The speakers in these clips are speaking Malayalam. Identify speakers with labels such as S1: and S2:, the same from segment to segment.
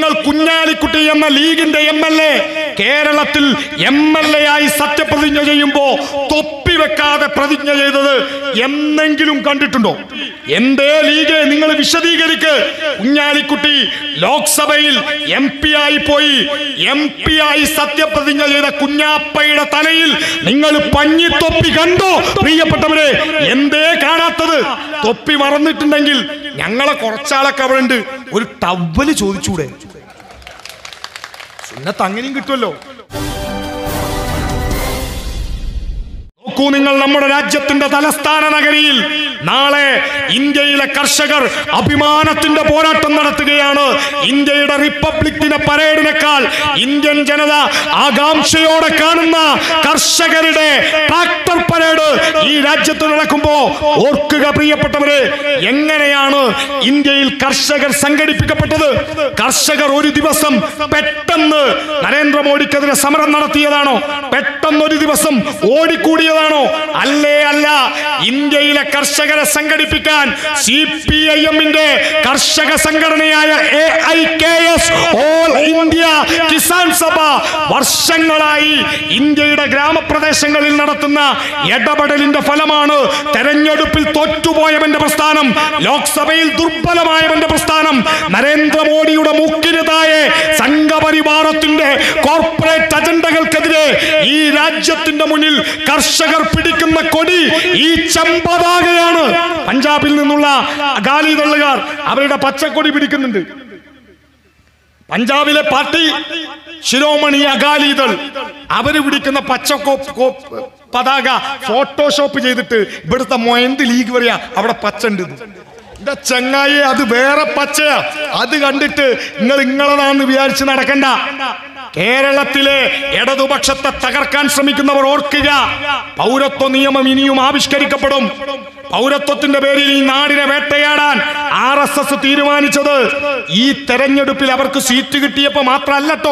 S1: നിങ്ങൾ കുഞ്ഞാലിക്കുട്ടി എന്ന ലീഗിന്റെ എം എൽ എ കേരളത്തിൽ എം എൽ എ ആയി സത്യപ്രതിജ്ഞ ചെയ്യുമ്പോ തൊപ്പി വെക്കാതെ പ്രതിജ്ഞ ചെയ്തത് എന്നെങ്കിലും കണ്ടിട്ടുണ്ടോ എന്തേ ലീഗ് നിങ്ങൾ വിശദീകരിക്ക് കുഞ്ഞാലിക്കുട്ടി ലോക്സഭയിൽ എം പി ആയി പോയി എം പി ആയി സത്യപ്രതിജ്ഞ ചെയ്ത കുഞ്ഞാപ്പയുടെ തലയിൽ നിങ്ങൾ പഞ്ഞിത്തൊപ്പി കണ്ടോ പ്രിയപ്പെട്ടവരെ എന്തേ കാണാത്തത് തൊപ്പി മറന്നിട്ടുണ്ടെങ്കിൽ ഞങ്ങളെ കുറച്ചാളൊക്കെ അവിടെ ഉണ്ട് ഒരു ടവല് ചോദിച്ചൂടെ സുന്നത്ത് അങ്ങനെയും കിട്ടുമല്ലോ നോക്കൂ നിങ്ങൾ നമ്മുടെ രാജ്യത്തിന്റെ തലസ്ഥാന നഗരിയിൽ നാളെ ഇന്ത്യയിലെ കർഷകർ അഭിമാനത്തിന്റെ പോരാട്ടം നടത്തുകയാണ് ഇന്ത്യയുടെ റിപ്പബ്ലിക് ദിന പരേഡിനേക്കാൾ ഇന്ത്യൻ ജനത ആകാംക്ഷയോടെ കാണുന്ന കർഷകരുടെ ട്രാക്ടർ പരേഡ് ഈ രാജ്യത്ത് നടക്കുമ്പോ ഓർക്കുക പ്രിയപ്പെട്ടവരെ എങ്ങനെയാണ് ഇന്ത്യയിൽ കർഷകർ സംഘടിപ്പിക്കപ്പെട്ടത് കർഷകർ ഒരു ദിവസം പെട്ടെന്ന് നരേന്ദ്രമോദിക്കെതിരെ സമരം നടത്തിയതാണോ പെട്ടെന്ന് ഒരു ദിവസം ഓടിക്കൂടിയതാണോ അല്ലേ അല്ല ഇന്ത്യയിലെ കർഷകരെ സംഘടിപ്പിക്കാൻ സി പി ഐ എമ്മിന്റെ കർഷക സംഘടനയായ A I K S all India Kisan Sabha വർഷങ്ങളായി ഇന്ത്യയുടെ ഗ്രാമപ്രദേശങ്ങളിൽ നടത്തുന്ന ഇടപെടലിന്റെ ഫലമാണ് തെരഞ്ഞെടുപ്പിൽ തോറ്റുപോയവന്റെ പ്രസ്ഥാനം ലോക്സഭയിൽ ദുർബലമായവന്റെ പ്രസ്ഥാനം നരേന്ദ്രമോദിയുടെ മുക്കിന് താഴെ സംഘപരിവാരത്തിന്റെ കോർപ്പറേറ്റ് അജണ്ടകൾക്കെതിരെ ഈ രാജ്യത്തിന്റെ മുന്നിൽ കർഷകർ പിടിക്കുന്ന കൊടി ഈ ചെമ്പതാകയാണ് പഞ്ചാബിൽ നിന്നുള്ള അകാലി തള്ളുകാർ അവരുടെ പച്ചക്കൊടി പിടിക്കുന്നുണ്ട് പഞ്ചാബിലെ പാർട്ടി ശിരോമണി അകാലിദൾ അവര് പിടിക്കുന്ന പച്ച കോ- കോ- പതാക ഫോട്ടോഷോപ്പ് ചെയ്തിട്ട് ഇവിടുത്തെ മൊയന്ത് ലീഗ് പറയാ അവിടെ പച്ച ഉണ്ട് എന്റെ ചങ്ങായി അത് വേറെ പച്ചയാ അത് കണ്ടിട്ട് നിങ്ങൾ ഇങ്ങളതാണെന്ന് വിചാരിച്ച് നടക്കണ്ട കേരളത്തിലെ ഇടതുപക്ഷത്തെ തകർക്കാൻ ശ്രമിക്കുന്നവർ ഓർക്കുക പൗരത്വ നിയമം ഇനിയും ആവിഷ്കരിക്കപ്പെടും പൗരത്വത്തിന്റെ പേരിൽ ഈ നാടിനെ വേട്ടയാടാൻ ആർ എസ് എസ് തീരുമാനിച്ചത് ഈ തെരഞ്ഞെടുപ്പിൽ അവർക്ക് സീറ്റ് കിട്ടിയപ്പോ മാത്രമല്ലട്ടോ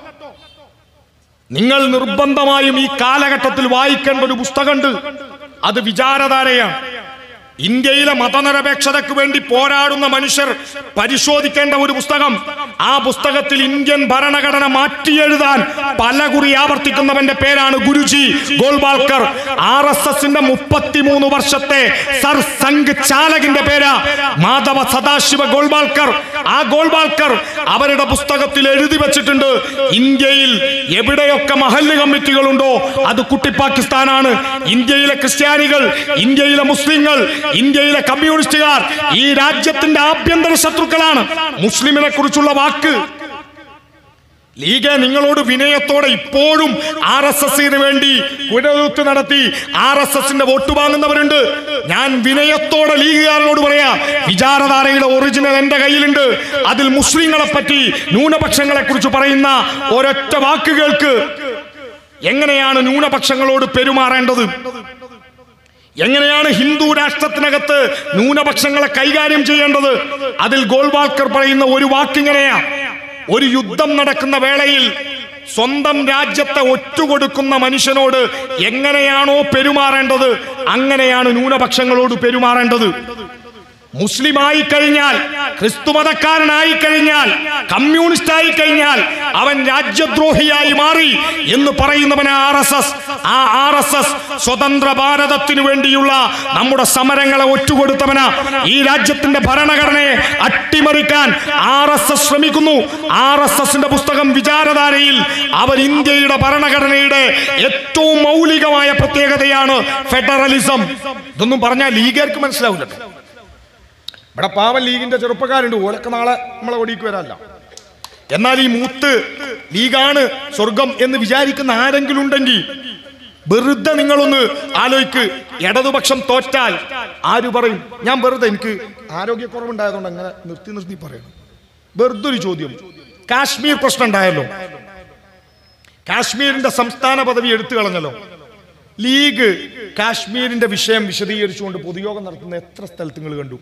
S1: നിങ്ങൾ നിർബന്ധമായും ഈ കാലഘട്ടത്തിൽ വായിക്കേണ്ട ഒരു പുസ്തകമുണ്ട് അത് വിചാരധാരയാണ് ഇന്ത്യയിലെ മതനിരപേക്ഷതയ്ക്ക് വേണ്ടി പോരാടുന്ന മനുഷ്യർ പരിശോധിക്കേണ്ട ഒരു പുസ്തകം ആ പുസ്തകത്തിൽ ഇന്ത്യൻ ഭരണഘടന മാറ്റിയെഴുതാൻ പലകുറി ആവർത്തിക്കുന്നവന്റെ പേരാണ് ഗുരുജി ഗോൾവാൾക്കർ ആർ എസ് എസിന്റെ മുപ്പത്തിമൂന്ന് വർഷത്തെ സർ സംഘ് ചാലകിന്റെ പേരാ മാധവ സദാശിവ ഗോൾവാൾക്കർ ആ ഗോൾവാൾക്കർ അവരുടെ പുസ്തകത്തിൽ എഴുതി വെച്ചിട്ടുണ്ട് ഇന്ത്യയിൽ എവിടെയൊക്കെ മഹല്ല് കമ്മിറ്റികളുണ്ടോ അത് കുട്ടി പാകിസ്ഥാനാണ് ഇന്ത്യയിലെ ക്രിസ്ത്യാനികൾ ഇന്ത്യയിലെ മുസ്ലിങ്ങൾ ഇന്ത്യയിലെ കമ്മ്യൂണിസ്റ്റുകാർ ഈ രാജ്യത്തിന്റെ ആഭ്യന്തര ശത്രുക്കളാണ് മുസ്ലിമിനെ കുറിച്ചുള്ള വാക്ക് ലീഗ് നിങ്ങളോട് വിനയത്തോടെ ഇപ്പോഴും ആർ എസ് എസിന് വേണ്ടി കുരയൂത്ത് നടത്തി ആർ എസ് എസിന്റെ വോട്ട് വാങ്ങുന്നവരുണ്ട് ഞാൻ വിനയത്തോടെ ലീഗുകാരനോട് പറയാ വിചാരധാരയുടെ ഒറിജിനൽ എന്റെ കയ്യിലുണ്ട് അതിൽ മുസ്ലിങ്ങളെ പറ്റി ന്യൂനപക്ഷങ്ങളെ കുറിച്ച് പറയുന്ന ഒരൊറ്റ വാക്കുകൾക്ക് എങ്ങനെയാണ് ന്യൂനപക്ഷങ്ങളോട് പെരുമാറേണ്ടത് എങ്ങനെയാണ് ഹിന്ദു രാഷ്ട്രത്തിനകത്ത് ന്യൂനപക്ഷങ്ങളെ കൈകാര്യം ചെയ്യേണ്ടത് അതിൽ ഗോൾവാൾക്കർ പറയുന്ന ഒരു വാക്കിങ്ങനെയാ ഒരു യുദ്ധം നടക്കുന്ന വേളയിൽ സ്വന്തം രാജ്യത്തെ ഒറ്റുകൊടുക്കുന്ന മനുഷ്യനോട് എങ്ങനെയാണോ പെരുമാറേണ്ടത് അങ്ങനെയാണ് ന്യൂനപക്ഷങ്ങളോട് പെരുമാറേണ്ടത് മുസ്ലിം ആയി കഴിഞ്ഞാൽ ക്രിസ്തുമതക്കാരനായി കഴിഞ്ഞാൽ കമ്മ്യൂണിസ്റ്റ് ആയി കഴിഞ്ഞാൽ അവൻ രാജ്യദ്രോഹിയായി മാറി എന്ന് പറയുന്നവന് ആർ എസ് എസ് ആ ആർ എസ് എസ് സ്വതന്ത്ര ഭാരതത്തിനു വേണ്ടിയുള്ള നമ്മുടെ സമരങ്ങളെ ഒറ്റുകൊടുത്തവന ഈ രാജ്യത്തിന്റെ ഭരണഘടനയെ അട്ടിമറിക്കാൻ ആർ എസ് എസ് ശ്രമിക്കുന്നു ആർ എസ് എസിന്റെ പുസ്തകം വിചാരധാരയിൽ അവർ ഇന്ത്യയുടെ ഭരണഘടനയുടെ ഏറ്റവും മൗലികമായ പ്രത്യേകതയാണ് ഫെഡറലിസം ഇതൊന്നും പറഞ്ഞാൽ ലീഗർക്ക് മനസ്സിലാവില്ല ഇവിടെ പാവൻ ലീഗിന്റെ ചെറുപ്പക്കാരുണ്ട് ഓലൊക്കെ നാളെ നമ്മളെ ഒടിക്ക് വരാല്ല എന്നാൽ ഈ മൂത്ത് ലീഗാണ് സ്വർഗം എന്ന് വിചാരിക്കുന്ന ആരെങ്കിലും ഉണ്ടെങ്കിൽ വെറുതെ നിങ്ങളൊന്ന് ആലോചിക്ക് ഇടതുപക്ഷം തോറ്റാൽ ആര് പറയും ഞാൻ വെറുതെ എനിക്ക് ആരോഗ്യക്കുറവുണ്ടായതുകൊണ്ട് അങ്ങനെ നിർത്തി നിർത്തി പറയണം വെറുതെ ഒരു ചോദ്യം കാശ്മീർ പ്രശ്നം ഉണ്ടായല്ലോ കാശ്മീരിന്റെ സംസ്ഥാന പദവി എടുത്തു കളഞ്ഞല്ലോ ലീഗ് കാശ്മീരിന്റെ വിഷയം വിശദീകരിച്ചുകൊണ്ട് പൊതുയോഗം നടത്തുന്ന എത്ര സ്ഥലത്ത് നിങ്ങൾ കണ്ടു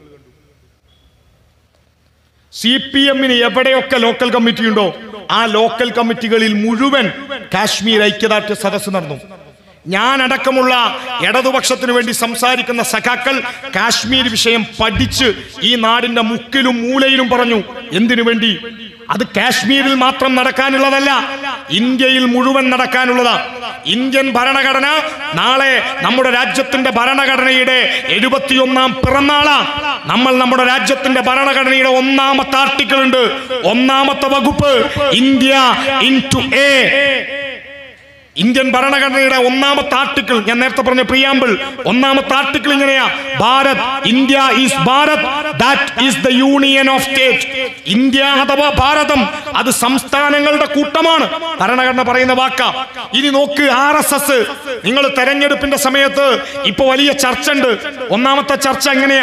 S1: സി പി എമ്മിന് എവിടെയൊക്കെ ലോക്കൽ കമ്മിറ്റി ഉണ്ടോ ആ ലോക്കൽ കമ്മിറ്റികളിൽ മുഴുവൻ കാശ്മീർ ഐക്യദാർഢ്യ സദസ്സ് നടന്നു ഞാൻ അടക്കമുള്ള ഇടതുപക്ഷത്തിന് വേണ്ടി സംസാരിക്കുന്ന സഖാക്കൾ കാശ്മീർ വിഷയം പഠിച്ച് ഈ നാടിന്റെ മുക്കിലും മൂലയിലും പറഞ്ഞു എന്തിനു വേണ്ടി അത് കാശ്മീരിൽ മാത്രം നടക്കാനുള്ളതല്ല ഇന്ത്യയിൽ മുഴുവൻ നടക്കാനുള്ളതാ ഇന്ത്യൻ ഭരണഘടന നാളെ നമ്മുടെ രാജ്യത്തിന്റെ ഭരണഘടനയുടെ എഴുപത്തിയൊന്നാം പിറന്നാളാ നമ്മൾ നമ്മുടെ രാജ്യത്തിന്റെ ഭരണഘടനയുടെ ഒന്നാമത്തെ ആർട്ടിക്കിൾ ഉണ്ട് ഒന്നാമത്തെ വകുപ്പ് India in to a Indian ഭരണഘടനയുടെ ഒന്നാമത്തെ ആർട്ടിക്കിൾ ഞാൻ നേരത്തെ പറഞ്ഞ പ്രിയാമ്പിൾ ഒന്നാമത്തെ ആർട്ടിക്കിൾ ഇങ്ങനെയാ Bharat India is Bharat that is the union of state India അഥവാ ഭാരതം അത് സംസ്ഥാനങ്ങളുടെ കൂട്ടമാണ് ഭരണഘടന പറയുന്ന വാക്ക ഇനി നോക്ക് ആർ എസ് എസ് നിങ്ങൾ തെരഞ്ഞെടുപ്പിന്റെ സമയത്ത് ഇപ്പൊ വലിയ ചർച്ച ഉണ്ട് ഒന്നാമത്തെ ചർച്ച എങ്ങനെയാ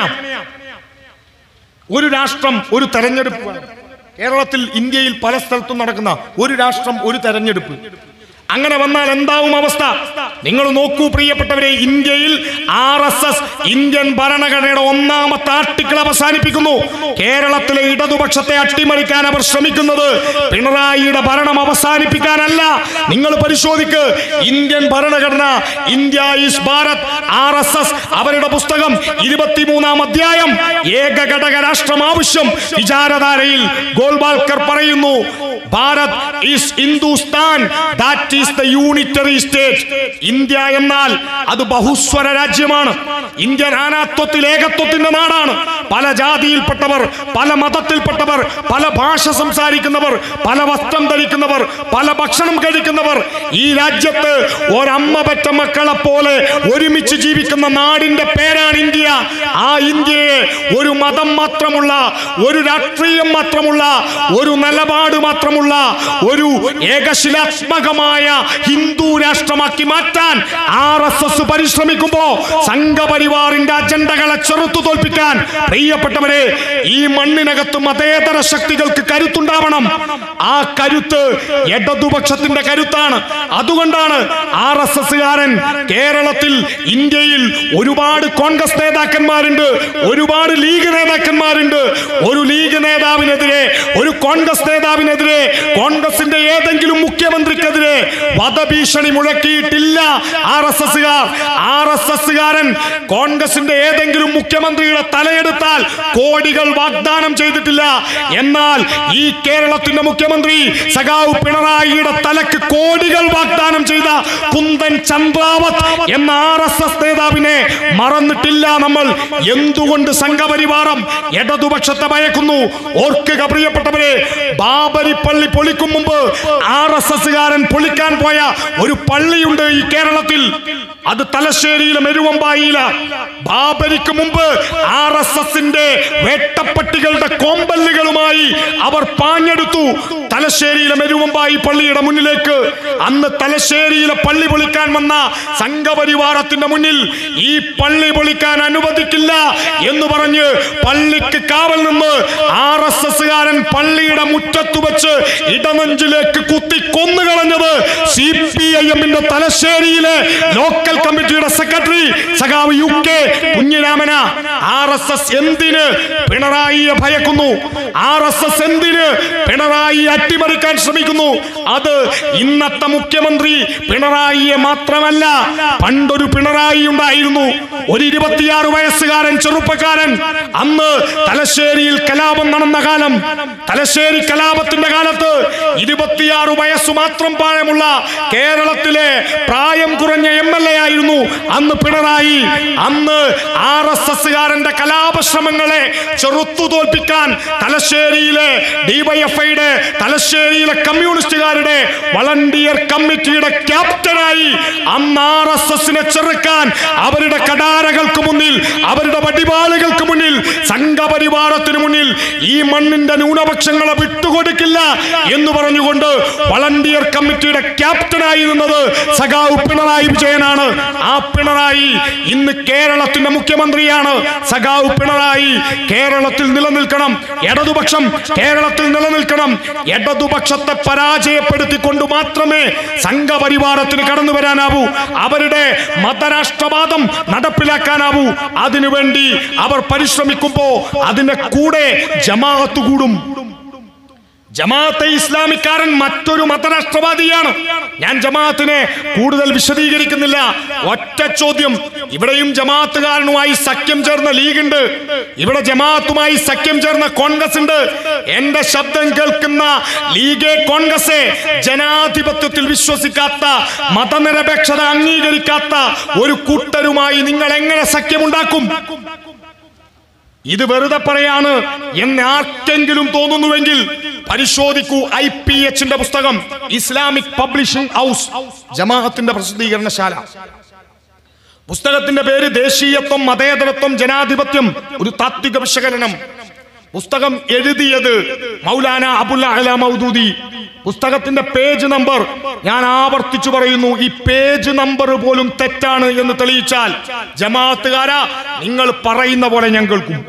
S1: ഒരു രാഷ്ട്രം ഒരു തെരഞ്ഞെടുപ്പ് കേരളത്തിൽ ഇന്ത്യയിൽ പല സ്ഥലത്തും നടക്കുന്ന ഒരു രാഷ്ട്രം ഒരു തെരഞ്ഞെടുപ്പ് അങ്ങനെ വന്നാൽ എന്താവും അവസ്ഥ നിങ്ങൾ നോക്കൂ പ്രിയപ്പെട്ടവരെ ഇന്ത്യയിൽ ആർ എസ് എസ് ഇന്ത്യൻ ഭരണഘടനയുടെ ഒന്നാമത്തെ ആർട്ടിക്കിൾ അവസാനിപ്പിക്കുന്നു കേരളത്തിലെ ഇടതുപക്ഷത്തെ അട്ടിമറിക്കാൻ അവർ ശ്രമിക്കുന്നത് പിണറായിയുടെ ഭരണം അവസാനിപ്പിക്കാനല്ല നിങ്ങൾ പരിശോധിക്ക് ഇന്ത്യൻ ഭരണഘടന India is Bharat R S S അവരുടെ പുസ്തകം ഇരുപത്തിമൂന്നാം അധ്യായം ഏകഘടക രാഷ്ട്രം ആവശ്യം വിചാരധാരയിൽ ഗോൾവാൾക്കർ പറയുന്നു Bharat is Hindustan that is the unitary state India എന്നാൽ അത് ബഹുസ്വര രാജ്യമാണ് ഇന്ത്യ നാനാത്വത്തിൽ ഏകത്വത്തിന്റെ നാടാണ് പല ജാതിയിൽപ്പെട്ടവർ പല മതത്തിൽപ്പെട്ടവർ പല ഭാഷ സംസാരിക്കുന്നവർ പല വസ്ത്രം ധരിക്കുന്നവർ പല ഭക്ഷണം കഴിക്കുന്നവർ ഈ രാജ്യത്ത് ഒരമ്മ പറ്റ മക്കളെ പോലെ ഒരുമിച്ച് ജീവിക്കുന്ന നാടിന്റെ പേരാണ് ഇന്ത്യ ആ ഇന്ത്യയെ ഒരു മതം മാത്രമുള്ള ഒരു രാഷ്ട്രീയം മാത്രമുള്ള ഒരു നിലപാട് മാത്രമുള്ള ഒരു ഏകശിലാത്മകമായ ഹിന്ദു രാഷ്ട്രമാക്കി മാറ്റാൻ ആർ എസ് എസ് പരിശ്രമിക്കുമ്പോ സംഘപരിവാറിന്റെ അജണ്ടകളെ ചെറുത്തു തോൽപ്പിക്കാൻ പ്രിയപ്പെട്ടവരെ ഈ മണ്ണിനകത്ത് മതേതര ശക്തികൾക്ക് കരുത്തുണ്ടാവണം ആ കരുത്ത് ഇടതുപക്ഷത്തിന്റെ കരുത്താണ് അതുകൊണ്ടാണ് ആർ എസ് എസ്സുകാരൻ കേരളത്തിൽ ഇന്ത്യയിൽ ഒരുപാട് കോൺഗ്രസ് നേതാക്കന്മാരുണ്ട് ഒരുപാട് ലീഗ് നേതാക്കന്മാരുണ്ട് ഒരു ലീഗ് നേതാവിനെതിരെ ഒരു കോൺഗ്രസ് നേതാവിനെതിരെ കോൺഗ്രസിന്റെ ഏതെങ്കിലും മുഖ്യമന്ത്രിക്കെതിരെ വധഭീഷണി മുഴക്കിയിട്ടില്ല ആർ എസ് എസ്സുകാർ ആർ എസ് എസ്സുകാരൻ കോൺഗ്രസിന്റെ ഏതെങ്കിലും മുഖ്യമന്ത്രിയുടെ തലയെടുത്താൽ കോടികൾ വാഗ്ദാനം ചെയ്തിട്ടില്ല എന്നാൽ ഈ കേരളത്തിന്റെ മുഖ്യമന്ത്രി സഖാവ് പിണറായിയുടെ തലക്ക് കോടികൾ വാഗ്ദാനം ചെയ്ത കുന്തൻ ചന്ദ്രാവത് എന്ന ആർ എസ് എസ് നേതാവിനെ മറന്നിട്ടില്ല നമ്മൾ എന്തുകൊണ്ട് സംഘപരിവാരം ഇടതുപക്ഷത്തെ ഭയക്കുന്നു ഓർക്കുക പ്രിയപ്പെട്ടവരെ ബാബരി പള്ളി പൊളിക്കും മുമ്പ് ആർ എസ് എസ്സുകാരൻ പൊളിക്കാൻ പോയ ഒരു പള്ളിയുണ്ട് ഈ കേരളത്തിൽ അത് തലശ്ശേരിയിലെ മെരുവമ്പായില ബാബരിക്ക് മുമ്പ് ആർ എസ് എസിന്റെ വേട്ടപ്പട്ടികളുടെ കോമ്പല്ലുകളുമായി അവർ പാഞ്ഞെടുത്തു തലശ്ശേരിയിലെ മെരുവമ്പായി പള്ളിയുടെ മുന്നിലേക്ക് അന്ന് തലശ്ശേരിയിലെ പള്ളി പൊളിക്കാൻ വന്ന സംഘപരിവാരത്തിന്റെ മുന്നിൽ ഈ പള്ളി പൊളിക്കാൻ അനുവദിക്കില്ല എന്ന് പറഞ്ഞ് പള്ളിക്ക് കാവൽ നിന്ന് ആർ എസ് എസ്സുകാരൻ പള്ളിയുടെ മുറ്റത്ത് വെച്ച് ഇടനെഞ്ചിലേക്ക് കുത്തി കൊന്നുകളഞ്ഞത് സി പി ഐ എമ്മിന്റെ തലശ്ശേരിയിലെ ലോക്കൽ കമ്മിറ്റിയുടെ സെക്രട്ടറി സഖാവ് യു കെ കുഞ്ഞിരാമന ആർ എസ് എസ് എന്തിന് പിണറായിയെ ഭയക്കുന്നു ആർ എസ് എസ് എന്തിന് പിണറായി അട്ടിമറിക്കാൻ ശ്രമിക്കുന്നു അത് ഇന്നത്തെ മുഖ്യമന്ത്രി പിണറായിയെ മാത്രമല്ല പണ്ടൊരു പിണറായി ഉണ്ടായിരുന്നു ഒരു ഇരുപത്തിയാറ് വയസ്സുകാരൻ ചെറുപ്പക്കാരൻ അന്ന് തലശ്ശേരിയിൽ കലാപം നടന്ന കാലം തലശ്ശേരി കലാപത്തിന്റെ കാലത്ത് ഇരുപത്തിയാറ് വയസ്സു മാത്രം പ്രായമുള്ള കേരളത്തിലെ പ്രായം കുറഞ്ഞ എം എൽ എ ആയിരുന്നു അന്ന് പിണറായി അന്ന് ആർ എസ് എസ്സുകാരന്റെ കലാപശ്രമങ്ങളെ ചെറുത്തു തോൽപ്പിക്കാൻ തലശ്ശേരിയിലെ ഡിവൈഎഫ്ഐയുടെ തലശ്ശേരിയിലെ കമ്മ്യൂണിസ്റ്റുകാരുടെ വളണ്ടിയർ കമ്മിറ്റിയുടെ ക്യാപ്റ്റനായി അന്ന് ആർ എസ് എസിനെ ചെറുക്കാൻ അവരുടെ കടാരകൾക്ക് മുന്നിൽ അവരുടെ വടിവാളുകൾക്ക് മുന്നിൽ സംഘപരിവാരത്തിന് മുന്നിൽ ഈ മണ്ണിന്റെ ന്യൂനപക്ഷങ്ങളെ വിട്ടുകൊടുക്കില്ല എന്ന് പറഞ്ഞുകൊണ്ട് വളണ്ടിയർ കമ്മിറ്റിയുടെ ക്യാപ്റ്റനായി നിന്നത് സഖാവ് പിണറായി വിജയനാണ് ആ പിണറായി ഇന്ന് കേരളത്തിന്റെ മുഖ്യമന്ത്രിയാണ് സഖാവ് പിണറായി കേരളത്തിൽ നിലനിൽക്കണം ഇടതുപക്ഷം കേരളത്തിൽ നിലനിൽക്കണം ഇടതുപക്ഷത്തെ പരാജയപ്പെടുത്തിക്കൊണ്ട് മാത്രമേ സംഘപരിവാരത്തിന് കടന്നു വരാനാവൂ അവരുടെ മതരാഷ്ട്രവാദം നടപ്പിലാക്കാനാവൂ അതിനുവേണ്ടി അവർ പരിശ്രമിക്കുമ്പോ അതിന്റെ കൂടെ ജമാഅത്ത് കൂടും ജമാഅത്തെ ഇസ്ലാമിക്കാരൻ മറ്റൊരു മതരാഷ്ട്രവാദിയാണ് ഞാൻ ജമാഅത്തിനെ കൂടുതൽ വിശദീകരിക്കുന്നില്ല ഒറ്റ ചോദ്യം ഇവിടെയും ജമാഅത്തുകാരനുമായി സഖ്യം ചേർന്ന ലീഗ് ഉണ്ട് ഇവിടെ ജമാഅത്തുമായി സഖ്യം ചേർന്ന കോൺഗ്രസ് ഉണ്ട് എന്റെ ശബ്ദം കേൾക്കുന്ന ലീഗെ കോൺഗ്രസ് ജനാധിപത്യത്തിൽ വിശ്വസിക്കാത്ത മതനിരപേക്ഷത അംഗീകരിക്കാത്ത ഒരു കൂട്ടരുമായി നിങ്ങൾ എങ്ങനെ സഖ്യമുണ്ടാക്കും ഇത് വെറുതെ പറയാണ് എന്ന് ആർക്കെങ്കിലും തോന്നുന്നുവെങ്കിൽ പരിശോധിക്കൂ ഐ പി എച്ചിന്റെ പുസ്തകം ഇസ്ലാമിക് പബ്ലിഷിംഗ് ഹൗസ് ജമാഅത്തിന്റെ പ്രസിദ്ധീകരണശാല പുസ്തകത്തിന്റെ പേര് ദേശീയത്വം മതേതരത്വം ജനാധിപത്യം ഒരു താത്വിക വിശകലനം പുസ്തകം എഴുതിയത് മൗലാന അബുല്ല അല മൗദൂദി പുസ്തകത്തിന്റെ പേജ് നമ്പർ ഞാൻ ആവർത്തിച്ചു പറയുന്നു ഈ പേജ് നമ്പർ പോലും തെറ്റാണ് എന്ന് തെളിയിച്ചാൽ ജമാഅത്തുകാരാ നിങ്ങൾ പറയുന്ന പോലെ ഞാൻ കേൾക്കും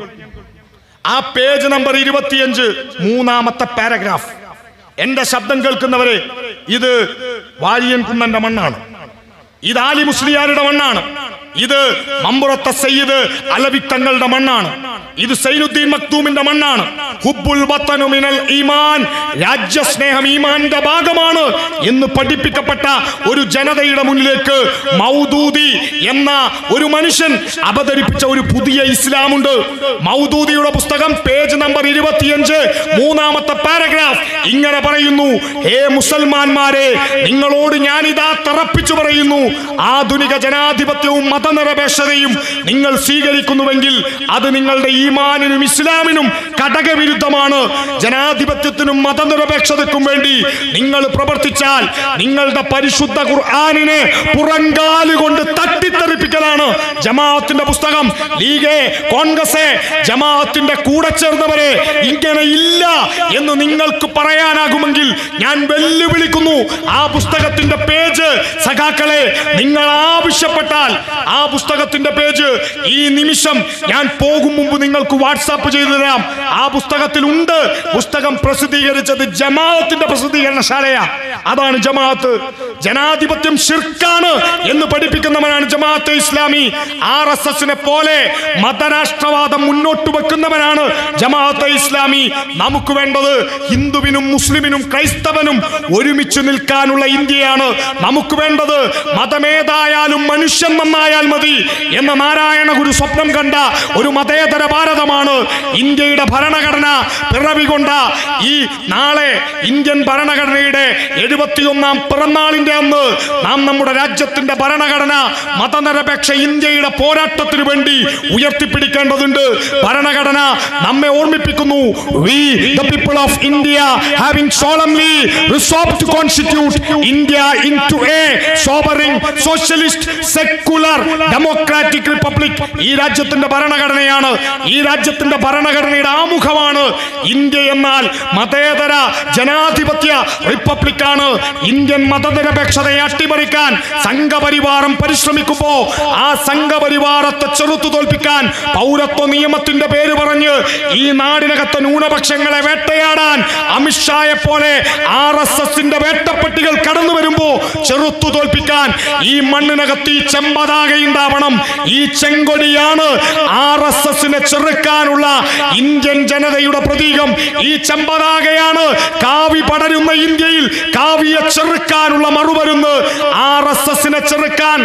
S1: ആ പേജ് നമ്പർ ഇരുപത്തിയഞ്ച് മൂന്നാമത്തെ പാരഗ്രാഫ് എന്റെ ശബ്ദം കേൾക്കുന്നവരെ ഇത് വാര്യൻ കുന്നന്റെ മണ്ണാണ് ഇത് ആലി മുസ്ലിയാരുടെ മണ്ണാണ് ഇത് മമ്പുറത്തെ സയ്യിദ് അലവി തങ്ങളുടെ മണ്ണാണ് ഇത് സൈനുദ്ദീൻ മക്തൂമിന്റെ മണ്ണാണ് ഹുബ്ബുൽ വത്തനു മിനൽ ഈമാൻ രാജ്യസ്നേഹം ഈമാന്റെ ഭാഗമാണ് എന്ന് പഠിപ്പിക്കപ്പെട്ട ഒരു ജനതയുടെ മുന്നിലേക്ക് മൗദൂദി എന്ന ഒരു മനുഷ്യൻ അവതരിപ്പിച്ച ഒരു പുതിയ ഇസ്ലാമുണ്ട് മൗദൂദിയുടെ പുസ്തകം പേജ് നമ്പർ ഇരുപത്തിയഞ്ച് മൂന്നാമത്തെ പാരഗ്രാഫ് ഇങ്ങനെ പറയുന്നു ഹേ മുസൽമാന്മാരെ നിങ്ങളോട് ഞാൻ ഇതാ തറപ്പിച്ചു പറയുന്നു ആധുനിക ജനാധിപത്യവും മതനിരപേക്ഷതയും നിങ്ങൾ സ്വീകരിക്കുന്നുവെങ്കിൽ അത് നിങ്ങളുടെ ഈമാനിനും ഇസ്ലാമിനും ഘടകവിരുദ്ധമാണ് ജനാധിപത്യത്തിനും മതനിരപേക്ഷതയ്ക്കും വേണ്ടി നിങ്ങൾ പ്രവർത്തിച്ചാൽ നിങ്ങളുടെ പരിശുദ്ധ ഖുർആാനിനെ പുറങ്കാല് കൊണ്ട് തട്ടിത്തെറിപ്പിക്കലാണ് ജമാഅത്തിന്റെ പുസ്തകം ലീഗെ കോൺഗ്രസ് ജമാഅത്തിന്റെ കൂടെ ചേർന്നവരെ ഇങ്ങനെ ഇല്ല എന്ന് നിങ്ങൾക്ക് പറയാനാകുമെങ്കിൽ ഞാൻ വെല്ലുവിളിക്കുന്നു ആ പുസ്തകത്തിന്റെ പേജ് സഖാക്കളെ നിങ്ങൾ ആവശ്യപ്പെട്ടാൽ ആ പുസ്തകത്തിന്റെ പേജ് ഈ നിമിഷം ഞാൻ പോകും മുമ്പ് നിങ്ങൾക്ക് വാട്സാപ്പ് ചെയ്തു തരാം ആ പുസ്തകത്തിൽ ഉണ്ട് പുസ്തകം പ്രസിദ്ധീകരിച്ചത് ജമാഅത്തിന്റെ പ്രസിദ്ധീകരണശാലയാ അതാണ് ജമാഅത്ത് ജനാധിപത്യം ഷിർക്കാണ് എന്ന് പഠിപ്പിക്കുന്നവനാണ് ജമാഅത്ത് ഇസ്ലാമി ആർ എസ് എസിനെ പോലെ മതരാഷ്ട്രവാദം മുന്നോട്ട് വെക്കുന്നവനാണ് ജമാഅത്തെ ഇസ്ലാമി നമുക്ക് വേണ്ടത് ഹിന്ദുവിനും മുസ്ലിമിനും ക്രൈസ്തവനും ഒരുമിച്ച് നിൽക്കാനുള്ള ഇന്ത്യയാണ് നമുക്ക് വേണ്ടത് മതമേതായാലും മനുഷ്യൻ നന്നായാൽ മതി എന്ന നാരായണ ഗുരു സ്വപ്നം കണ്ട ഒരു മതേതര ഭാരതമാണ് ഇന്ത്യയുടെ ഭരണഘടന പിറവികൊണ്ട ഈ നാളെ ഇന്ത്യൻ ഭരണഘടനയുടെ എഴുപത്തിയൊന്നാം പിറന്നാളിന്റെ അന്ന് നാം നമ്മുടെ രാജ്യത്തിന്റെ ഭരണഘടന മതനിരപേക്ഷ ഇന്ത്യയുടെ പോരാട്ടത്തിനു വേണ്ടി ഉയർത്തിപ്പിടിക്കേണ്ടതുണ്ട് ഭരണഘടന നമ്മെ ഓർമ്മിപ്പിക്കുന്നു we the people of India having solemnly resolved to constitute India into a sovereign socialist secular democratic republic ഈ രാജ്യത്തിന്റെ ഭരണഘടനയാണ് ഈ രാജ്യത്തിന്റെ ഭരണഘടനയുടെ ആമുഖമാണ് ഇന്ത്യ എന്നാൽ മതേതര ജനാധിപത്യ റിപ്പബ്ലിക്കാണ് ഇന്ത്യൻ മതനിരപേക്ഷതയെ അട്ടിമറിക്കാൻ സംഘപരിവാരം പരിശ്രമിക്കുമ്പോ ആ സംഘപരിവാരത്തെ ചെറുത്തു തോൽപ്പിക്കാൻ പൗരത്വ നിയമത്തിന്റെ പേര് പറഞ്ഞ് ഈ നാടിനകത്തെ ന്യൂനപക്ഷങ്ങളെ വേട്ടയാടാൻ അമിത്ഷായെ പോലെ ആർ എസ് എസിന്റെ വേട്ടപ്പെട്ടികൾ കടന്നു വരുമ്പോ ചെറുത്തു തോൽപ്പിക്കാൻ ഈ മണ്ണിനകത്ത് ഈ ചെമ്പതാകയുണ്ടാവണം ഈ ചെങ്കൊടിയാണ് ആർ എസ് എസിനെ ചെറുക്കാനുള്ള ഇന്ത്യൻ ജനതയുടെ പ്രതീകം ഈ ചെമ്പതാകയാണ് കാവി പടരുന്ന ഇന്ത്യയിൽ കാവിയെ ചെറുക്കാനുള്ള മറുപരുന്ന് ആർ എസ് എസിനെ ചെറുക്കാൻ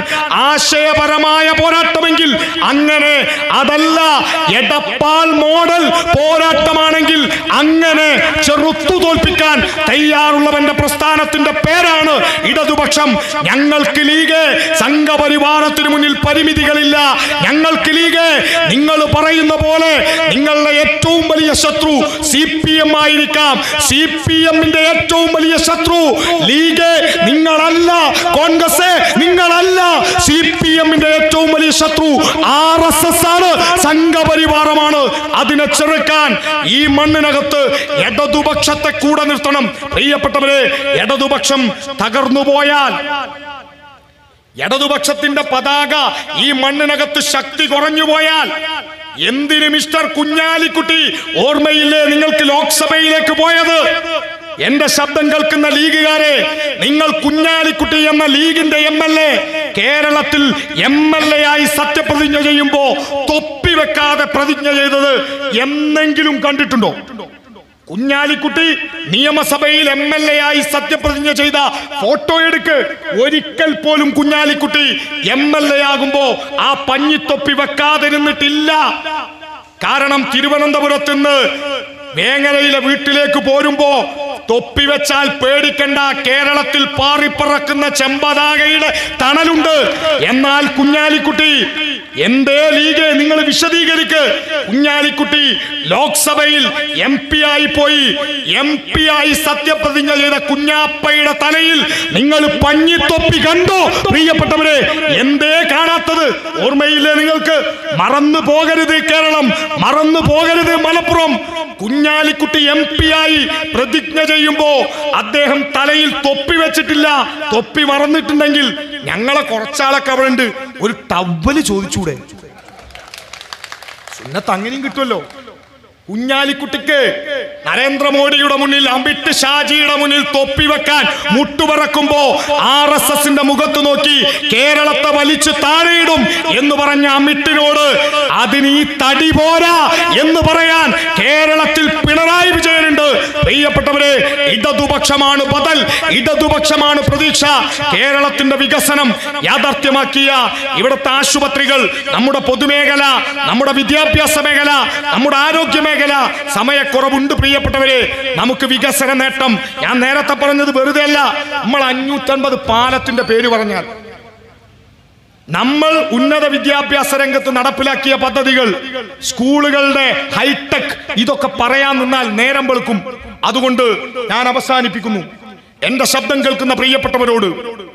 S1: ആശയപരമായ പോരാട്ടമെങ്കിൽ അങ്ങനെ അതല്ല എടപ്പാൾ മോഡൽ പോരാട്ടമാണെങ്കിൽ അങ്ങനെ ചെറുത്തു തോൽപ്പിക്കാൻ തയ്യാറുള്ളവന്റെ പ്രസ്ഥാനത്തിന്റെ പേരാണ് ഇടതുപക്ഷം ഞങ്ങൾക്ക് ലീഗ് സംഘപരിവാരത്തിന് മുന്നിൽ പരിമിതികളില്ല ഞങ്ങൾക്ക് ലീഗ് നിങ്ങൾ പറയുന്ന പോലെ നിങ്ങളുടെ ഏറ്റവും വലിയ ശത്രു സി പി എം ആയിരിക്കാം സി പി എമ്മിന്റെ ഏറ്റവും വലിയ ശത്രു ലീഗ് നിങ്ങളല്ല കോൺഗ്രസ് നിങ്ങളല്ല സി പി എമ്മിന്റെ ഏറ്റവും വലിയ ശത്രു ആർ എസ് എസ് ആണ് സംഘപരിവാരമാണ് അതിനെ ചെറുക്കാൻ ഈ മണ്ണിനകത്ത് ഇടതുപക്ഷത്തെ കൂടെ നിർത്തണം പ്രിയപ്പെട്ടവരെ ഇടതുപക്ഷം തകർന്നു പോയാൽ ഇടതുപക്ഷത്തിന്റെ പതാക ഈ മണ്ണിനകത്ത് ശക്തി കുറഞ്ഞു പോയാൽ എന്തിന് മിസ്റ്റർ കുഞ്ഞാലിക്കുട്ടി ഓർമ്മയില്ലേ നിങ്ങൾക്ക് ലോക്സഭയിലേക്ക് പോയത് എന്റെ ശബ്ദം കേൾക്കുന്ന ലീഗുകാരെ നിങ്ങൾ കുഞ്ഞാലിക്കുട്ടി എന്ന ലീഗിന്റെ എം എൽ എ കേരളത്തിൽ എം എൽ എ ആയി സത്യപ്രതിജ്ഞ ചെയ്യുമ്പോ തൊപ്പി വെക്കാതെ പ്രതിജ്ഞ ചെയ്തത് എന്നെങ്കിലും കണ്ടിട്ടുണ്ടോ കുഞ്ഞാലിക്കുട്ടി നിയമസഭയിൽ എം എൽ എ ആയി സത്യപ്രതിജ്ഞ ചെയ്ത ഫോട്ടോ എടുക്ക് ഒരിക്കൽ പോലും കുഞ്ഞാലിക്കുട്ടി എം എൽ എ ആകുമ്പോ ആ പഞ്ഞിത്തൊപ്പി വെക്കാതിരുന്നിട്ടില്ല കാരണം തിരുവനന്തപുരത്ത് നിന്ന് വേങ്ങരയിലെ വീട്ടിലേക്ക് പോരുമ്പോ തൊപ്പി വെച്ചാൽ പേടിക്കണ്ട കേരളത്തിൽ പാറിപ്പറക്കുന്ന ചെമ്പതാകയുടെ തണലുണ്ട് എന്നാൽ കുഞ്ഞാലിക്കുട്ടി എന്തേ ലീഗ് നിങ്ങൾ വിശദീകരിക്ക് കുഞ്ഞാലിക്കുട്ടി ലോക്സഭയിൽ എം പി ആയി പോയി എം പി ആയി സത്യപ്രതിജ്ഞ ചെയ്ത കുഞ്ഞാപ്പയുടെ തലയിൽ നിങ്ങൾ പഞ്ഞിത്തൊപ്പി കണ്ടോ പ്രിയപ്പെട്ടവരെ എന്തേ കാണാത്തത് ഓർമ്മയില്ലേ നിങ്ങൾക്ക് മറന്നു പോകരുത് കേരളം മറന്നു പോകരുത് മലപ്പുറം കുഞ്ഞാലിക്കുട്ടി എം പി ആയി പ്രതിജ്ഞ ചെയ്യുമ്പോ അദ്ദേഹം തലയിൽ തൊപ്പി വെച്ചിട്ടില്ല തൊപ്പി മറന്നിട്ടുണ്ടെങ്കിൽ ഞങ്ങളെ കുറച്ചാളൊക്കെ അവിടെ ഉണ്ട് ഒരു ടവല് ചോദിച്ചൂടെ സുന്നത്ത് അങ്ങനെയും കിട്ടുമല്ലോ കുഞ്ഞാലിക്കുട്ടിക്ക് നരേന്ദ്രമോദിയുടെ മുന്നിൽ അമിത് ഷാജിയുടെ മുന്നിൽ തൊപ്പി വെക്കാൻ മുട്ടുപറക്കുമ്പോ ആർ എസ് എസിന്റെ മുഖത്ത് നോക്കി കേരളത്തെ വലിച്ചു താഴെയിടും എന്ന് പറഞ്ഞ അമിട്ടിനോട് അതിന് ഈ തടി പോരാ എന്ന് പറയാൻ കേരളത്തിൽ പിണറായി വിജയനുണ്ട് പ്രിയപ്പെട്ടവരെ ഇടതുപക്ഷമാണ് ബദൽ ഇടതുപക്ഷമാണ് പ്രതീക്ഷ കേരളത്തിന്റെ വികസനം യാഥാർത്ഥ്യമാക്കിയ ഇവിടുത്തെ ആശുപത്രികൾ നമ്മുടെ പൊതുമേഖല നമ്മുടെ വിദ്യാഭ്യാസ മേഖല നമ്മുടെ ആരോഗ്യ മേഖല സമയക്കുറവുണ്ട് പ്രിയപ്പെട്ടവരെ നമുക്ക് വികസന നേട്ടം ഞാൻ നേരത്തെ പറഞ്ഞത് വെറുതെ അല്ല നമ്മൾ അഞ്ഞൂറ്റൻപത് പാലത്തിന്റെ പേര് പറഞ്ഞാൽ നമ്മൾ ഉന്നത വിദ്യാഭ്യാസ രംഗത്ത് നടപ്പിലാക്കിയ പദ്ധതികൾ സ്കൂളുകളുടെ ഹൈടെക് ഇതൊക്കെ പറയാൻ നിന്നാൽ നേരം വെളുക്കും അതുകൊണ്ട് ഞാൻ അവസാനിപ്പിക്കുന്നു എന്റെ ശബ്ദം കേൾക്കുന്ന പ്രിയപ്പെട്ടവരോട്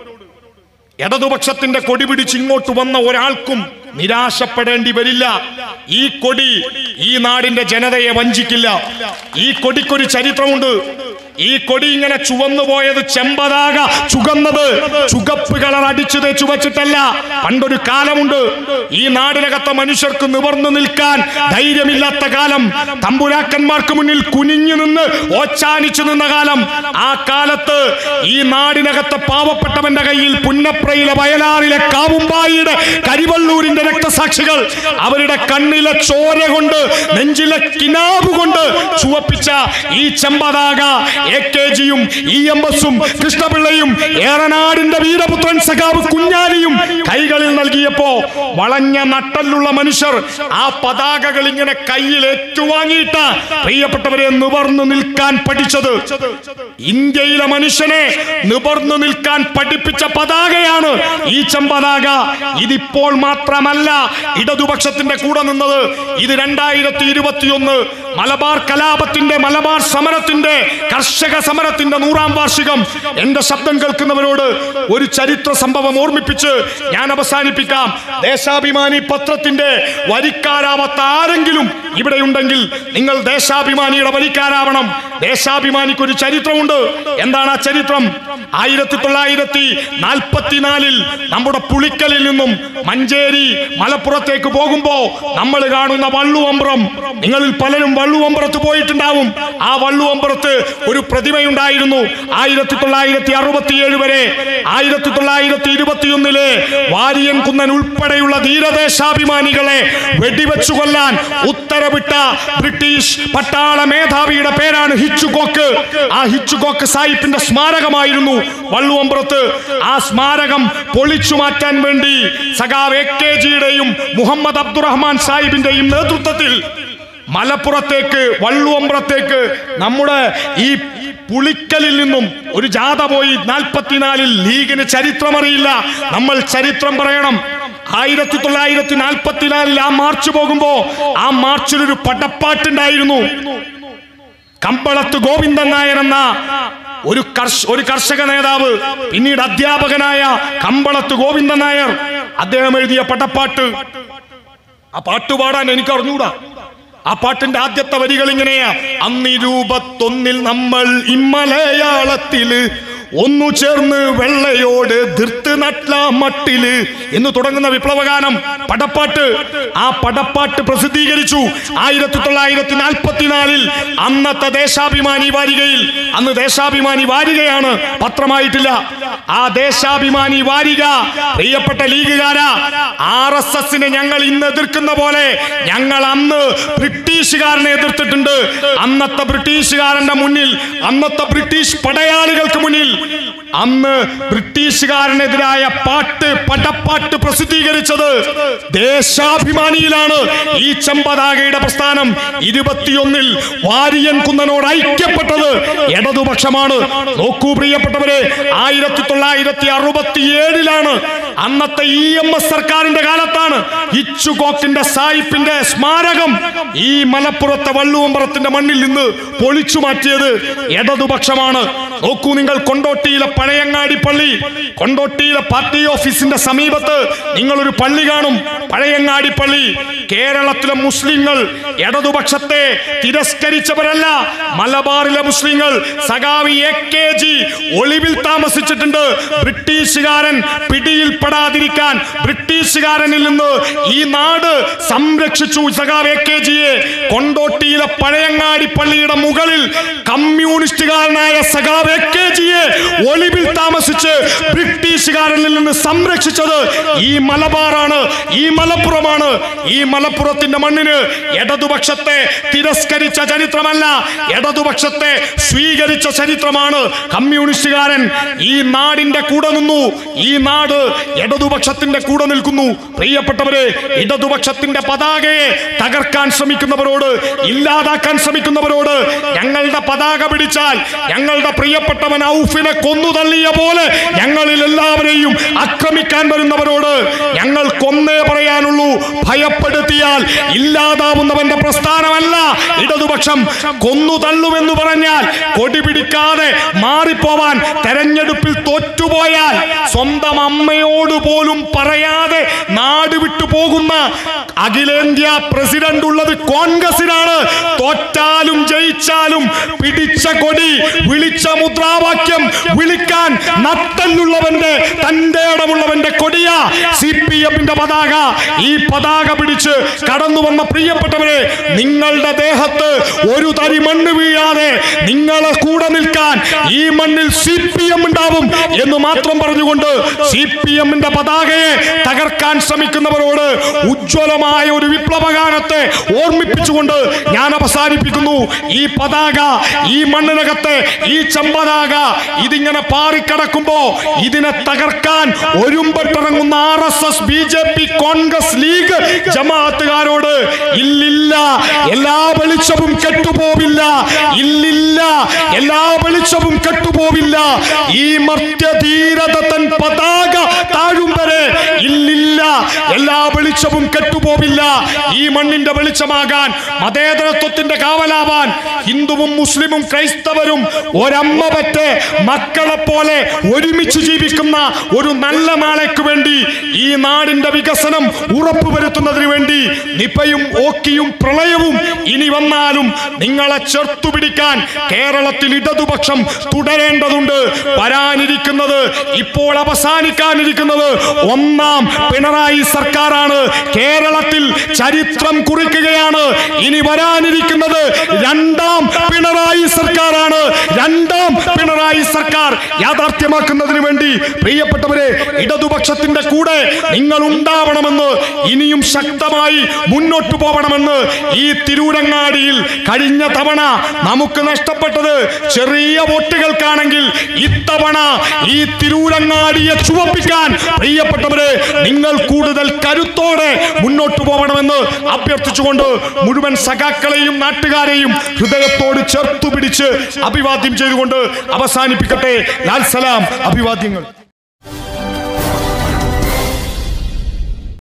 S1: ഇടതുപക്ഷത്തിന്റെ കൊടി പിടിച്ച് ഇങ്ങോട്ട് വന്ന ഒരാൾക്കും നിരാശപ്പെടേണ്ടി വരില്ല ഈ കൊടി ഈ നാടിന്റെ ജനതയെ വഞ്ചിക്കില്ല ഈ കൊടിക്കൊരു ചരിത്രമുണ്ട് ഈ കൊടി ഇങ്ങനെ ചുവന്നു പോയത് ചെമ്പതാക ചുകന്നത് ചുകപ്പ് കളർ അടിച്ചു തേച്ചു വച്ചിട്ടല്ല പണ്ടൊരു കാലമുണ്ട് ഈ നാടിനകത്തെ മനുഷ്യർക്ക് നിവർന്നു നിൽക്കാൻ ധൈര്യമില്ലാത്ത കാലം തമ്പുരാക്കന്മാർക്ക് മുന്നിൽ കുനിഞ്ഞു നിന്ന് ഓച്ചാനിച്ചു നിന്ന കാലം ആ കാലത്ത് ഈ നാടിനകത്തെ പാവപ്പെട്ടവന്റെ കയ്യിൽ പുന്നപ്രയിലെ വയലാറിലെ കാവുമ്പായിയുടെ കരിവള്ളൂരിന്റെ രക്തസാക്ഷികൾ അവരുടെ കണ്ണിലെ ചോര കൊണ്ട് നെഞ്ചിലെ കിനാവ് കൊണ്ട് ചുവപ്പിച്ച ഈ ചെമ്പതാക എ കെ ജിയും ഇ എം എസും കൃഷ്ണപിള്ളയും ഏറനാടിന്റെ വീരപുത്രൻ സഖാവ് കുഞ്ഞാലിയും കൈകളിൽ നൽകിയപ്പോ വളഞ്ഞ നട്ടലുള്ള മനുഷ്യർ ആ പതാകകൾ ഇങ്ങനെ കയ്യിൽ ഏറ്റുവാങ്ങിയിട്ട പ്രിയപ്പെട്ടവരെ നിവർന്നു നിൽക്കാൻ പഠിച്ചത് ഇന്ത്യയിലെ മനുഷ്യനെ നിവർന്നു നിൽക്കാൻ പഠിപ്പിച്ച പതാകയാണ് ഈ ചെമ്പതാക ഇതിപ്പോൾ മാത്രമല്ല ഇടതുപക്ഷത്തിന്റെ കൂടെ നിന്നത് ഇത് രണ്ടായിരത്തി ഇരുപത്തിയൊന്ന് മലബാർ കലാപത്തിന്റെ മലബാർ സമരത്തിന്റെ കർഷക സമരത്തിന്റെ നൂറാം വാർഷികം എന്റെ ശബ്ദം കേൾക്കുന്നവരോട് ഒരു ചരിത്ര സംഭവം ഓർമ്മിപ്പിച്ച് ഞാൻ അവസാനിപ്പിക്കാം ദേശാഭിമാനി പത്രത്തിന്റെ വരിക്കാരാവാത്ത ആരെങ്കിലും ഇവിടെയുണ്ടെങ്കിൽ നിങ്ങൾ ദേശാഭിമാനിയുടെ വരിക്കാരാവണം ദേശാഭിമാനിക്ക് ഒരു ചരിത്രമുണ്ട് എന്താണ് ആ ചരിത്രം ആയിരത്തി തൊള്ളായിരത്തി നാൽപ്പത്തിനാലിൽ നമ്മുടെ പുളിക്കലിൽ നിന്നും മഞ്ചേരി മലപ്പുറത്തേക്ക് പോകുമ്പോ നമ്മൾ കാണുന്ന വള്ളുവമ്പ്രം നിങ്ങളിൽ പലരും വള്ളുവമ്പ്രത്ത് പോയിട്ടുണ്ടാവും ആ വള്ളുവമ്പ്രത്ത് ഒരു പ്രതിമയുണ്ടായിരുന്നു ആയിരത്തി തൊള്ളായിരത്തി അറുപത്തിയേഴ് വരെ ആയിരത്തി തൊള്ളായിരത്തി ഇരുപത്തിയൊന്നിലെ വാരിയൻ കുന്നൻ ഉൾപ്പെടെയുള്ള ധീരദേശാഭിമാനികളെ വെടിവെച്ചു കൊല്ലാൻ ഉത്തരവിട്ട ബ്രിട്ടീഷ് പട്ടാള മേധാവിയുടെ പേരാണ് ഹിച്ചുകോക്ക് ആ ഹിച്ചുകോക്ക് സാഹിബിന്റെ സ്മാരകമായിരുന്നു വള്ളുവമ്പ്രത്ത് ആ സ്മാരകം പൊളിച്ചു മാറ്റാൻ വേണ്ടി സഖാവ് എ കെ ജിയുടെയും മുഹമ്മദ് അബ്ദുറഹ്മാൻ സാഹിബിന്റെയും നേതൃത്വത്തിൽ മലപ്പുറത്തേക്ക് വള്ളുവമ്പ്രത്തേക്ക് നമ്മുടെ ഈ പുളിക്കലിൽ നിന്നും ഒരു ജാഥ പോയി നാൽപ്പത്തിനാലിൽ ലീഗിന് ചരിത്രമറിയില്ല നമ്മൾ ചരിത്രം പറയണം ആയിരത്തി തൊള്ളായിരത്തി നാൽപ്പത്തിനാലിൽ ആ മാർച്ച് പോകുമ്പോ ആ മാർച്ചിലൊരു പടപ്പാട്ടുണ്ടായിരുന്നു കമ്പളത്ത് ഗോവിന്ദൻ നായർ എന്ന ഒരു കർഷ ഒരു കർഷക നേതാവ് പിന്നീട് അധ്യാപകനായ കമ്പളത്ത് ഗോവിന്ദൻ നായർ അദ്ദേഹം എഴുതിയ പടപ്പാട്ട് ആ പാട്ട് പാടാൻ എനിക്ക് അറിഞ്ഞൂടാ ആ പാട്ടിന്റെ ആദ്യത്തെ വരികൾ ഇങ്ങനെയാ അന്നിരൂപത്തൊന്നിൽ നമ്മൾ ഇമ്മലയാളത്തില് ഒന്നു ചേർന്ന് വെള്ളയോട് ധിർത്ത് നട്ല മട്ടില് എന്ന് തുടങ്ങുന്ന വിപ്ലവഗാനം പടപ്പാട്ട് ആ പടപ്പാട്ട് പ്രസിദ്ധീകരിച്ചു ആയിരത്തി തൊള്ളായിരത്തി നാൽപ്പത്തിനാലിൽ അന്നത്തെ ദേശാഭിമാനി വാരികയിൽ അന്ന് ദേശാഭിമാനി വാരികയാണ് പത്രമായിട്ടില്ല ആ ദേശാഭിമാനി വാരിക പ്രിയപ്പെട്ട ലീഗുകാര ആർ എസ് എസിനെ ഞങ്ങൾ ഇന്ന് എതിർക്കുന്ന പോലെ ഞങ്ങൾ അന്ന് ബ്രിട്ടീഷുകാരനെ എതിർത്തിട്ടുണ്ട് അന്നത്തെ ബ്രിട്ടീഷുകാരന്റെ മുന്നിൽ അന്നത്തെ ബ്രിട്ടീഷ് പടയാളികൾക്ക് മുന്നിൽ അന്ന് ബ്രിട്ടീഷുകാരനെതിരായ പാട്ട് പടപ്പാട്ട് പ്രസിദ്ധീകരിച്ചത് ദേശാഭിമാനിയിലാണ് ഈ ചെമ്പതാകയുടെ പ്രസ്ഥാനം ഇരുപത്തിയൊന്നിൽ വാരിയൻ കുന്നനോട് ഐക്യപ്പെട്ടത് ഇടതുപക്ഷമാണ് നോക്കൂ പ്രിയപ്പെട്ടവരെ ആയിരത്തി തൊള്ളായിരത്തി അറുപത്തി ഏഴിലാണ് അന്നത്തെ ഇ എം എസ് സർക്കാരിന്റെ കാലത്താണ് ഇച്ചുകോക്കിന്റെ സായിപ്പിന്റെ സ്മാരകം ഈ മലപ്പുറത്തെ വള്ളുവമ്പറത്തിന്റെ മണ്ണിൽ നിന്ന് പൊളിച്ചു മാറ്റിയത് ഇടതുപക്ഷമാണ് നോക്കൂ നിങ്ങൾ കൊണ്ടോട്ടിയിലെ പഴയങ്ങാടി പള്ളി കൊണ്ടോട്ടിയിലെ പാർട്ടി ഓഫീസിന്റെ സമീപത്ത് നിങ്ങൾ ഒരു പള്ളി കാണും പഴയങ്ങാടി പള്ളി കേരളത്തിലെ മുസ്ലിങ്ങൾ ഇടതുപക്ഷത്തെ തിരസ്കരിച്ചവരല്ല മലബാറിലെ മുസ്ലിങ്ങൾ സഖാവി എ കെ ജി ഒളിവിൽ താമസിച്ചിട്ടുണ്ട് ബ്രിട്ടീഷുകാരൻ പിടിയിൽപ്പെടാതിരിക്കാൻ ബ്രിട്ടീഷുകാരനിൽ നിന്ന് ഈ നാട് സംരക്ഷിച്ചു സഖാവ് എ കെ ജിയെ കൊണ്ടോട്ടിയിലെ പഴയങ്ങാടി പള്ളിയുടെ മുകളിൽ കമ്മ്യൂണിസ്റ്റുകാരനായ സഖാവ് എ കെ ജിയെ ഒളിവിൽ താമസിച്ച് ബ്രിട്ടീഷുകാരനിൽ നിന്ന് സംരക്ഷിച്ചത് ഈ മലബാറാണ് ഈ മലപ്പുറമാണ് ഈ മലപ്പുറത്തിന്റെ മണ്ണിന് ഇടതുപക്ഷത്തെ തിരസ്കരിച്ച ചരിത്രമല്ല ഇടതുപക്ഷത്തെ സ്വീകരിച്ച ചരിത്രമാണ് കമ്മ്യൂണിസ്റ്റുകാരൻ ഈ നാടിന്റെ കൂടെ നിന്നു ഈ നാട് ഇടതുപക്ഷത്തിന്റെ കൂടെ നിൽക്കുന്നു പ്രിയപ്പെട്ടവരെ ഇടതുപക്ഷത്തിന്റെ പതാകയെ തകർക്കാൻ ശ്രമിക്കുന്നവരോട് ഇല്ലാതാക്കാൻ ശ്രമിക്കുന്നവരോട് ഞങ്ങളുടെ പതാക പിടിച്ചാൽ ഞങ്ങളുടെ പ്രിയപ്പെട്ടവൻ ഔഫിനെ കൊന്നു തള്ളിയ പോലെ ഞങ്ങളിൽ എല്ലാവരെയും ആക്രമിക്കാൻ വരുന്നവരോട് ഞങ്ങൾ കൊന്നേ പറയാനുള്ളൂ ഭയപ്പെടുത്തിയാൽ ഇല്ലാതാവുന്നവന്റെ പ്രസ്ഥാനമല്ല ഇടതുപക്ഷം കൊന്നു തള്ളുമെന്ന് പറഞ്ഞാൽ കൊടി പിടിക്കാതെ മാറിപ്പോവാൻ തെരഞ്ഞെടുപ്പിൽ തോറ്റുപോയാൽ സ്വന്തം അമ്മയോട് പോലും പറയാതെ നാട് വിട്ടു പോകുന്ന അഖിലേന്ത്യാ പ്രസിഡന്റ് ഉള്ളത് കോൺഗ്രസിനാണ് തോറ്റാലും ജയിച്ചാലും പിടിച്ച കൊടി വിളിച്ച മുദ്രാവാക്യം വിളിക്കാൻ നട്ടല്ലുള്ളവന്റെ തന്റെ ഇടമുള്ളവന്റെ കൊടിയ സി പി എമ്മിന്റെ പതാക ഈ പതാക പിടിച്ച് കടന്നു വന്ന പ്രിയപ്പെട്ടവരെ നിങ്ങളുടെ ദേഹത്ത് ഒരു തരി മണ്ണ് വീഴാതെ നിങ്ങളെ കൂടെ നിൽക്കാൻ ഈ മണ്ണിൽ സി പി എം ഉണ്ടാവും എന്ന് മാത്രം പറഞ്ഞുകൊണ്ട് സി പി എമ്മിന്റെ പതാകയെ തകർക്കാൻ ശ്രമിക്കുന്നവരോട് ഉജ്ജ്വലമായ ഒരു വിപ്ലവഗാനത്തെ ഓർമ്മിപ്പിച്ചുകൊണ്ട് ഞാൻ അവസാനിപ്പിക്കുന്നു ഈ പതാക ഈ മണ്ണിനകത്തെ ഈ ചെമ്പതാക ഇതിങ്ങനെ പാറിക്കടക്കുമ്പോ ഇതിനെ തകർക്കാൻ ഒരുമ്പെട്ടിറങ്ങുന്ന R S S B J P Congress League ജമാഅത്തുകാരോട് ഇല്ലില്ല എല്ലാ വെളിച്ചവും കെട്ടുപോവില്ല ഇല്ലില്ല എല്ലാ വെളിച്ചവും കെട്ടുപോവില്ല ഈ മർത്യധീരത തൻ പതാക താഴും വരെ ഇല്ലില്ല എല്ലാ വെളിച്ചവും കെട്ടുപോവില്ല ഈ മണ്ണിന്റെ വെളിച്ചമാകാൻ മതേതരത്വത്തിന്റെ കാവലാവാൻ ഹിന്ദുവും മുസ്ലിമും ക്രൈസ്തവരും ഒരമ്മ പറ്റ് മക്കളെ പോലെ ഒരുമിച്ച് ജീവിക്കുന്ന ഒരു നല്ല നാളേക്ക് വേണ്ടി ഈ നാടിന്റെ വികസനം ഉറപ്പുവരുത്തുന്നതിന് വേണ്ടി നിപയും ഓക്കിയും പ്രളയവും ഇനി വന്നാലും നിങ്ങളെ ചെറുത്തുപിടിക്കാൻ കേരളത്തിൽ ഇടതുപക്ഷം തുടരേണ്ടതുണ്ട് വരാനിരിക്കുന്നത് ഇപ്പോൾ അവസാനിക്കാനിരിക്കുന്നത് ഒന്നാം പിണറായി സർക്കാരാണ് കേരളത്തിൽ ചരിത്രം കുറിക്കുകയാണ് ഇനി വരാനിരിക്കുന്നത് രണ്ടാം പിണറായി സർക്കാരാണ് രണ്ടാം പിണറായി സർക്കാർ യാഥാർത്ഥ്യമാക്കുന്നതിന് വേണ്ടി പ്രിയപ്പെട്ടവരെ ഇടതുപക്ഷത്തിന്റെ കൂടെ നിങ്ങൾ ഉണ്ടാവണമെന്ന് ഇനിയും ശക്തമായി മുന്നോട്ട് പോകണമെന്ന് ഈ തിരൂരങ്ങാടിയിൽ കഴിഞ്ഞ തവണ നമുക്ക് നഷ്ടപ്പെട്ടത് ചെറിയ വോട്ടുകൾക്കാണെങ്കിൽ ഇത്തവണ ഈ തിരൂരങ്ങാടിയെ ചുവപ്പിക്കാൻ പ്രിയപ്പെട്ടവരെ നിങ്ങൾ കൂടുതൽ കരുത്തോടെ മുന്നോട്ട് പോകണമെന്ന് അഭ്യർത്ഥിച്ചുകൊണ്ട് മുഴുവൻ സഖാക്കളെയും നാട്ടുകാരെയും ഹൃദയത്തോട് ചേർത്തു പിടിച്ച് അഭിവാദ്യം ചെയ്തുകൊണ്ട് അവസാനിപ്പിക്കട്ടെ ലാൽ സലാം അഭിവാദ്യങ്ങൾ